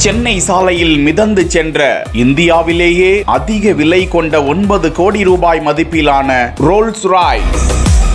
சென்னை சாலையில் மிதந்து சென்ற இந்தியாவிலேயே அதிக விலை கொண்ட ஒன்பது கோடி ரூபாய் மதிப்பிலான ரோல்ஸ் ராய்ஸ்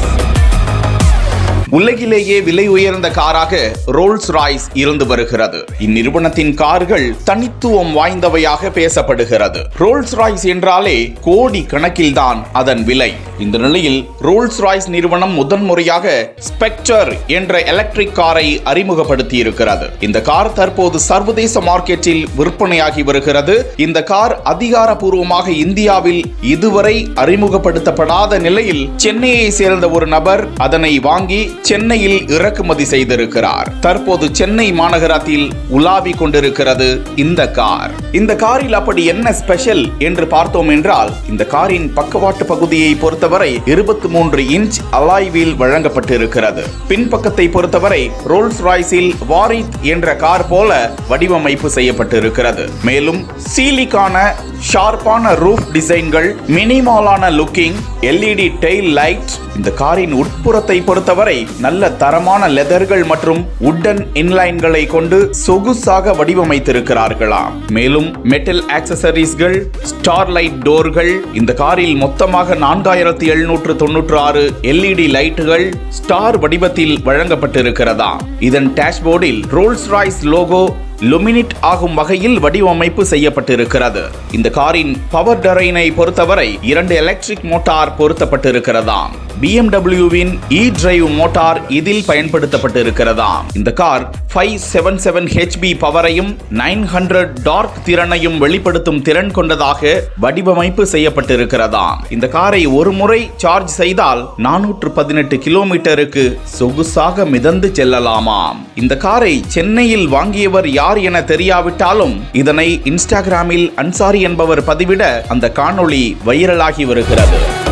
உலகிலேயே விலை உயர்ந்த காராக ரோல்ஸ் ராய்ஸ் இருந்து வருகிறது இந்நிறுவனத்தின் கார்கள் தனித்துவம் வாய்ந்தவையாக பேசப்படுகிறது ரோல்ஸ் ராய்ஸ் என்றாலே கோடி கணக்கில்தான் அதன் விலை இந்த நிலையில் ரோல்ஸ் ராய்ஸ் நிறுவனம் முதன்முறையாக ஸ்பெக்டர் என்ற எலக்ட்ரிக் காரை அறிமுகப்படுத்தி இருக்கிறது இந்த கார் தற்போது சர்வதேச மார்க்கெட்டில் விற்பனையாகி வருகிறது இந்த கார் அதிகாரப்பூர்வமாக இந்தியாவில் இதுவரை அறிமுகப்படுத்தப்படாத நிலையில் சென்னையை சேர்ந்த ஒரு நபர் அதனை வாங்கி சென்னையில் இறக்குமதி செய்திருக்கிறார் தற்போது சென்னை மாநகரத்தில் உலாவிக் கொண்டிருக்கிறது இந்த கார் இந்த காரில் அப்படி என்ன ஸ்பெஷல் என்று பார்த்தோம் என்றால் இந்த காரின் பக்கவாட்டு பகுதியை பொறுத்தவரை இருபத்தி மூன்று இன்ச் அலாய் வீல் வழங்கப்பட்டிருக்கிறது பின்பக்கத்தை பொறுத்தவரை ரோல்ஸ் ராய்ஸில் வாரித் என்ற கார் போல வடிவமைப்பு செய்யப்பட்டிருக்கிறது மேலும் சீலிக்கான ஷார்ப்பான ரூஃப் டிசைன்கள் மினிமாலான லுக்கிங் எல்இடி டெயில் லைட் இந்த காரின் உட்புறத்தை பொறுத்தவரை நல்ல தரமான லெதர்கள் மற்றும் உட்டன் இன்லைன்களை கொண்டு சொகுசாக வடிவமைத்திருக்கிறார்களாம் மேலும் மெட்டல் ஆக்சசரிஸ்கள் ஸ்டார்லைட் டோர்கள் இந்த காரில் மொத்தமாக நான்காயிரத்தி எழுநூற்று தொன்னூற்று ஆறு எல்இடி லைட்டுகள் ஸ்டார் வடிவத்தில் வழங்கப்பட்டிருக்கிறதா இதன் டேஷ்போர்டில் ரோல்ஸ் ராய்ஸ் லோகோ லுமினிட் ஆகும் வகையில் வடிவமைப்பு செய்யப்பட்டிருக்கிறது இந்த காரின் பவர் டரைனை பொறுத்தவரை இரண்டு எலக்ட்ரிக் மோட்டார் பொருத்தப்பட்டிருக்கிறதாம் பிஎம்டபிள்யூவின் இ டிரைவ் மோட்டார் இதில் பயன்படுத்தப்பட்டிருக்கிறதாம் இந்த car five seven seven HP பவரையும் நைன் ஹண்ட்ரட் டார்க் திறனையும் வெளிப்படுத்தும் திறன் கொண்டதாக வடிவமைப்பு செய்யப்பட்டிருக்கிறதாம் இந்த காரை ஒரு முறை சார்ஜ் செய்தால் நானூற்று பதினெட்டு கிலோமீட்டருக்கு சொகுசாக மிதந்து செல்லலாமாம் இந்த காரை சென்னையில் வாங்கியவர் யார் என தெரியாவிட்டாலும் இதனை இன்ஸ்டாகிராமில் அன்சாரி என்பவர் பதிவிட அந்த காணொளி வைரலாகி வருகிறது